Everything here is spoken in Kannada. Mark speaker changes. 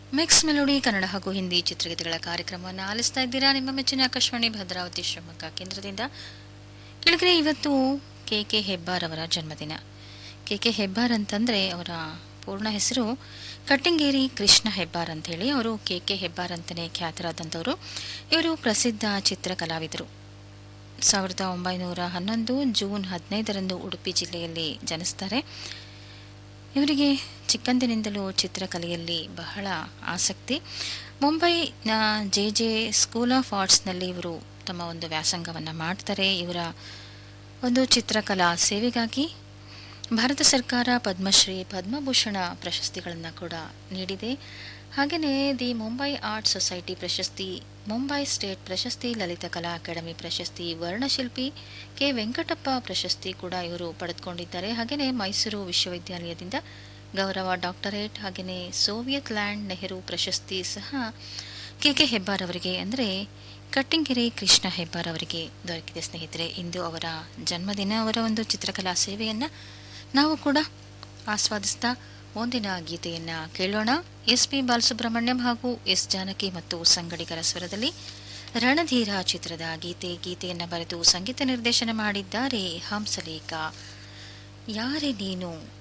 Speaker 1: ಮಿಕ್ಸ್ ಮೆಲೋಡಿ ಕನ್ನಡ ಹಾಗೂ ಹಿಂದಿ ಚಿತ್ರಗೀತೆಗಳ ಕಾರ್ಯಕ್ರಮವನ್ನು ಆಲಿಸ್ತಾ ಇದ್ದೀರಾ ನಿಮ್ಮ ಮೆಚ್ಚಿನ ಆಕಾಶವಾಣಿ ಭದ್ರಾವತಿ ಶಿವಮೊಗ್ಗ ಕೇಂದ್ರದಿಂದ ಕೆಳಗಡೆ ಇವತ್ತು ಕೆ ಕೆ ಹೆಬ್ಬಾರ್ ಅವರ ಜನ್ಮದಿನ ಕೆ ಕೆ ಹೆಬ್ಬಾರ್ ಅಂತಂದರೆ ಅವರ ಪೂರ್ಣ ಹೆಸರು ಕಟ್ಟಿಂಗೇರಿ ಕೃಷ್ಣ ಹೆಬ್ಬಾರ್ ಅಂತೇಳಿ ಅವರು ಕೆ ಕೆ ಹೆಬ್ಬಾರ್ ಅಂತಲೇ ಖ್ಯಾತರಾದಂಥವರು ಇವರು ಪ್ರಸಿದ್ಧ ಚಿತ್ರಕಲಾವಿದರು ಸಾವಿರದ ಒಂಬೈನೂರ ಹನ್ನೊಂದು ಜೂನ್ ಹದಿನೈದರಂದು ಉಡುಪಿ ಜಿಲ್ಲೆಯಲ್ಲಿ ಜನಿಸ್ತಾರೆ ಇವರಿಗೆ ಚಿಕ್ಕಂದಿನಿಂದಲೂ ಚಿತ್ರಕಲೆಯಲ್ಲಿ ಬಹಳ ಆಸಕ್ತಿ ಮುಂಬೈನ ಜೆ ಜೆ ಸ್ಕೂಲ್ ಆಫ್ ಆರ್ಟ್ಸ್ನಲ್ಲಿ ಇವರು ತಮ್ಮ ಒಂದು ವ್ಯಾಸಂಗವನ್ನು ಮಾಡ್ತಾರೆ ಇವರ ಒಂದು ಚಿತ್ರಕಲಾ ಸೇವೆಗಾಗಿ ಭಾರತ ಸರ್ಕಾರ ಪದ್ಮಶ್ರೀ ಪದ್ಮಭೂಷಣ ಪ್ರಶಸ್ತಿಗಳನ್ನು ಕೂಡ ನೀಡಿದೆ ಹಾಗೆಯೇ ದಿ ಮುಂಬೈ ಆರ್ಟ್ ಸೊಸೈಟಿ ಪ್ರಶಸ್ತಿ ಮುಂಬೈ ಸ್ಟೇಟ್ ಪ್ರಶಸ್ತಿ ಲಲಿತ ಕಲಾ ಅಕಾಡೆಮಿ ಪ್ರಶಸ್ತಿ ವರ್ಣಶಿಲ್ಪಿ ಕೆ ವೆಂಕಟಪ್ಪ ಪ್ರಶಸ್ತಿ ಕೂಡ ಇವರು ಪಡೆದುಕೊಂಡಿದ್ದಾರೆ ಹಾಗೆಯೇ ಮೈಸೂರು ವಿಶ್ವವಿದ್ಯಾಲಯದಿಂದ ಗೌರವ ಡಾಕ್ಟರೇಟ್ ಹಾಗೆಯೇ ಸೋವಿಯತ್ ಲ್ಯಾಂಡ್ ನೆಹರು ಪ್ರಶಸ್ತಿ ಸಹ ಕೆ ಕೆ ಹೆಬ್ಬಾರ್ ಅವರಿಗೆ ಅಂದರೆ ಕಟ್ಟಿಂಗೆರೆ ಕೃಷ್ಣ ಹೆಬ್ಬಾರ್ ಅವರಿಗೆ ದೊರಕಿದೆ ಸ್ನೇಹಿತರೆ ಇಂದು ಅವರ ಜನ್ಮದಿನ ಅವರ ಒಂದು ಚಿತ್ರಕಲಾ ಸೇವೆಯನ್ನು ನಾವು ಕೂಡ ಆಸ್ವಾದಿಸ್ತಾ ಮುಂದಿನ ಗೀತೆಯನ್ನು ಕೇಳೋಣ ಎಸ್ ಪಿ ಬಾಲಸುಬ್ರಹ್ಮಣ್ಯಂ ಹಾಗೂ ಎಸ್ ಜಾನಕಿ ಮತ್ತು ಸಂಗಡಿಗರ ಸ್ವರದಲ್ಲಿ ರಣಧೀರ ಚಿತ್ರದ ಗೀತೆ ಗೀತೆಯನ್ನು ಬರೆದು ಸಂಗೀತ ನಿರ್ದೇಶನ ಮಾಡಿದ್ದಾರೆ ಹಂಸಲೇಖ ಯಾರೇ ನೀನು